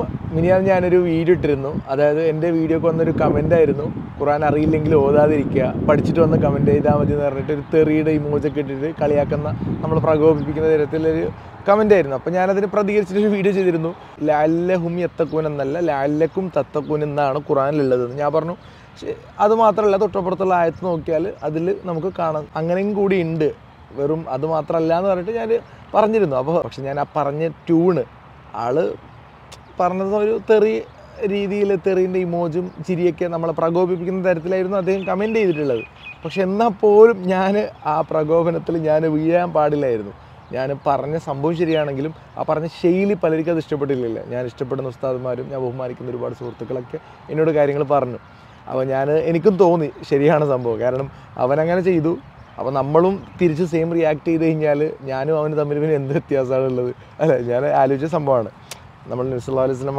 മിനിയാന്ന് ഞാനൊരു വീഡിയോ ഇട്ടിരുന്നു അതായത് എൻ്റെ വീഡിയോക്ക് വന്നൊരു കമൻ്റ് ആയിരുന്നു ഖുറാൻ അറിയില്ലെങ്കിൽ ഓതാതിരിക്കുക പഠിച്ചിട്ട് വന്ന് കമൻറ്റ് ചെയ്താൽ മതി എന്ന് പറഞ്ഞിട്ട് ഒരു തെറിയുടെ ഇമോജൊക്കെ ഇട്ടിട്ട് കളിയാക്കുന്ന നമ്മൾ പ്രകോപിപ്പിക്കുന്ന തരത്തിലൊരു കമൻ്റ് ആയിരുന്നു അപ്പോൾ ഞാനതിന് പ്രതികരിച്ചിട്ടൊരു വീഡിയോ ചെയ്തിരുന്നു ലാല്ലഹും യത്തക്കൂൻ എന്നല്ല ലാല്ലക്കും തത്തക്കൂൻ എന്നാണ് ഖുറാനിലുള്ളതെന്ന് ഞാൻ പറഞ്ഞു പക്ഷേ അത് മാത്രമല്ല തൊട്ടപ്പുറത്തുള്ള ആയത്ത് നോക്കിയാൽ അതിൽ നമുക്ക് കാണാം അങ്ങനെയും കൂടി ഉണ്ട് വെറും അത് മാത്രമല്ല എന്ന് പറഞ്ഞിട്ട് ഞാൻ പറഞ്ഞിരുന്നു അപ്പോൾ പക്ഷെ ഞാൻ ആ പറഞ്ഞ ട്യൂണ് ആള് പറഞ്ഞത് ഒരു തെറി രീതിയിൽ തെറിൻ്റെ ഇമോജും ചിരിയൊക്കെ നമ്മളെ പ്രകോപിപ്പിക്കുന്ന തരത്തിലായിരുന്നു അദ്ദേഹം കമൻറ്റ് ചെയ്തിട്ടുള്ളത് പക്ഷെ എന്നാൽ പോലും ഞാൻ ആ പ്രകോപനത്തിൽ ഞാൻ വീഴാൻ പാടില്ലായിരുന്നു ഞാൻ പറഞ്ഞ സംഭവം ശരിയാണെങ്കിലും ആ പറഞ്ഞ ശൈലി പലർക്കും അത് ഇഷ്ടപ്പെട്ടില്ല ഞാൻ ഇഷ്ടപ്പെടുന്ന ഉസ്താദുമാരും ഞാൻ ബഹുമാനിക്കുന്ന ഒരുപാട് സുഹൃത്തുക്കളൊക്കെ എന്നോട് കാര്യങ്ങൾ പറഞ്ഞു അപ്പോൾ ഞാൻ എനിക്കും തോന്നി ശരിയാണ് സംഭവം കാരണം അവനങ്ങനെ ചെയ്തു അപ്പോൾ നമ്മളും തിരിച്ച് സെയിം റിയാക്ട് ചെയ്ത് കഴിഞ്ഞാൽ ഞാനും അവനും തമ്മിൽ പിന്നെ എന്ത് വ്യത്യാസമാണ് ഉള്ളത് അല്ലേ ഞാൻ ആലോചിച്ച സംഭവമാണ് നമ്മൾ നബ്സല്ലാ അലൈഹി സ്വലം